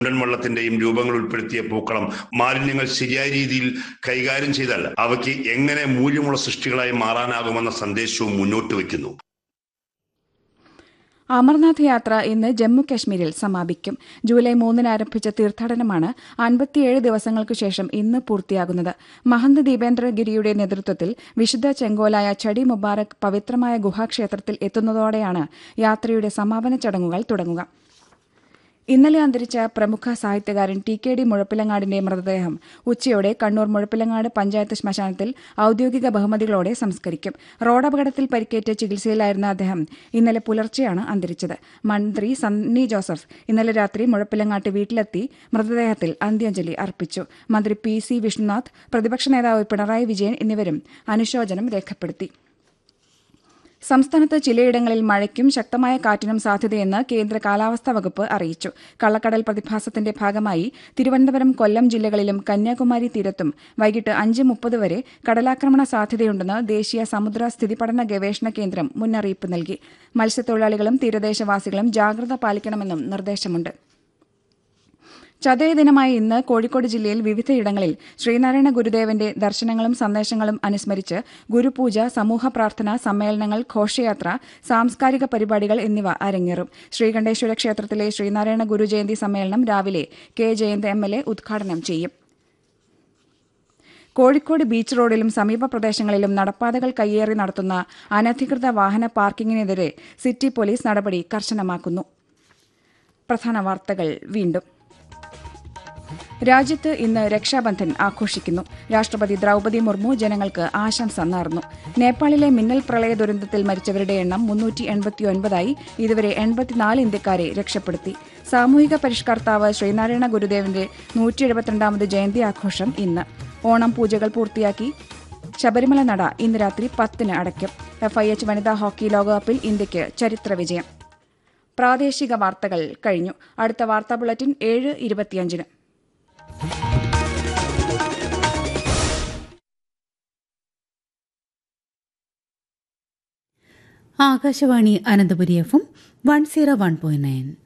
ഉണ്ടൻ വള്ളത്തിന്റെയും രൂപങ്ങൾ ഉൾപ്പെടുത്തിയ പൂക്കളം മാലിന്യങ്ങൾ ശരിയായ രീതിയിൽ കൈകാര്യം ചെയ്താൽ അവയ്ക്ക് എങ്ങനെ മൂല്യമുള്ള സൃഷ്ടികളായി മാറാനാകുമെന്ന സന്ദേശവും മുന്നോട്ട് വയ്ക്കുന്നു അമർനാഥ് യാത്ര ഇന്ന് ജമ്മു കശ്മീരിൽ സമാപിക്കും ജൂലൈ മൂന്നിന് ആരംഭിച്ച തീർത്ഥാടനമാണ് അൻപത്തിയേഴ് ദിവസങ്ങൾക്കു ശേഷം ഇന്ന് പൂർത്തിയാകുന്നത് മഹന്ത് ദീപേന്ദ്രഗിരിയുടെ നേതൃത്വത്തിൽ വിശുദ്ധ ചെങ്കോലായ ചടി മുബാറക് പവിത്രമായ ഗുഹാക്ഷേത്രത്തിൽ എത്തുന്നതോടെയാണ് യാത്രയുടെ സമാപന ചടങ്ങുകൾ തുടങ്ങുക ഇന്നലെ അന്തരിച്ച പ്രമുഖ സാഹിത്യകാരൻ ടി കെ ഡി മുഴപ്പിലങ്ങാടിന്റെ മൃതദേഹം ഉച്ചയോടെ കണ്ണൂർ മുഴപ്പിലങ്ങാട് പഞ്ചായത്ത് ശ്മശാനത്തിൽ ഔദ്യോഗിക ബഹുമതികളോടെ സംസ്കരിക്കും റോഡപകടത്തിൽ പരിക്കേറ്റ് ചികിത്സയിലായിരുന്ന അദ്ദേഹം ഇന്നലെ പുലർച്ചെയാണ് അന്തരിച്ചത് മന്ത്രി സണ്ണി ജോസഫ് ഇന്നലെ രാത്രി മുഴപ്പിലങ്ങാട്ട് വീട്ടിലെത്തി മൃതദേഹത്തിൽ അന്ത്യാഞ്ജലി അർപ്പിച്ചു മന്ത്രി പി സി വിഷ്ണുനാഥ് പ്രതിപക്ഷ നേതാവ് പിണറായി വിജയൻ എന്നിവരും അനുശോചനം രേഖപ്പെടുത്തി സംസ്ഥാനത്ത് ചിലയിടങ്ങളിൽ മഴയ്ക്കും ശക്തമായ കാറ്റിനും സാധ്യതയെന്ന് കേന്ദ്ര കാലാവസ്ഥാ വകുപ്പ് അറിയിച്ചു കള്ളക്കടൽ പ്രതിഭാസത്തിന്റെ ഭാഗമായി തിരുവനന്തപുരം കൊല്ലം ജില്ലകളിലും കന്യാകുമാരി തീരത്തും വൈകിട്ട് അഞ്ച് മുപ്പത് വരെ കടലാക്രമണ സാധ്യതയുണ്ടെന്ന് ദേശീയ സമുദ്ര സ്ഥിതിപഠന ഗവേഷണ കേന്ദ്രം മുന്നറിയിപ്പ് നൽകി മത്സ്യത്തൊഴിലാളികളും തീരദേശവാസികളും ജാഗ്രത പാലിക്കണമെന്നും നിർദ്ദേശമുണ്ട് ചതയ ദിനമായ ഇന്ന് കോഴിക്കോട് ജില്ലയിൽ വിവിധയിടങ്ങളിൽ ശ്രീനാരായണ ഗുരുദേവന്റെ ദർശനങ്ങളും സന്ദേശങ്ങളും അനുസ്മരിച്ച് ഗുരുപൂജ സമൂഹ പ്രാർത്ഥന സമ്മേളനങ്ങൾ ഘോഷയാത്ര സാംസ്കാരിക പരിപാടികൾ എന്നിവ അരങ്ങേറും ശ്രീകണ്ഠേശ്വര ക്ഷേത്രത്തിലെ ശ്രീനാരായണ ഗുരുജയന്തി സമ്മേളനം രാവിലെ K Jayanth M L A ഉദ്ഘാടനം ചെയ്യും കോഴിക്കോട് ബീച്ച് റോഡിലും സമീപ പ്രദേശങ്ങളിലും നടപ്പാതകൾ കയ്യേറി നടത്തുന്ന അനധികൃത വാഹന പാർക്കിങ്ങിനെതിരെ സിറ്റി പോലീസ് നടപടി കർശനമാക്കുന്നു പ്രധാന വാർത്തകൾ വീണ്ടും രാജ്യത്ത് ഇന്ന് രക്ഷാബന്ധൻ ആഘോഷിക്കുന്നു രാഷ്ട്രപതി ദ്രൌപതി മുർമു ജനങ്ങൾക്ക് ആശംസ നേർന്നു നേപ്പാളിലെ മിന്നൽ പ്രളയ ദുരന്തത്തിൽ മരിച്ചവരുടെ എണ്ണം മുന്നൂറ്റി എൺപത്തിയൊൻപതായി ഇതുവരെ എൺപത്തിനാല് ഇന്ത്യക്കാരെ രക്ഷപ്പെടുത്തി സാമൂഹിക പരിഷ്കർത്താവ് ശ്രീനാരായണ ഗുരുദേവന്റെ നൂറ്റി എഴുപത്തിരണ്ടാമത് ജയന്തി ആഘോഷം ഇന്ന് ഓണം പൂജകൾ പൂർത്തിയാക്കി ശബരിമല നട ഇന്ന് രാത്രി പത്തിന് അടയ്ക്കും എഫ്ഐഎച്ച് വനിതാ ഹോക്കി ലോകകപ്പിൽ ഇന്ത്യയ്ക്ക് ചരിത്ര വിജയം പ്രാദേശിക വാർത്തകൾ കഴിഞ്ഞു അടുത്ത വാർത്താ ബുള്ളറ്റിൻ ഏഴ് ഇരുപത്തിയഞ്ചിന് Akashvani Ananthapuri F M one zero one point nine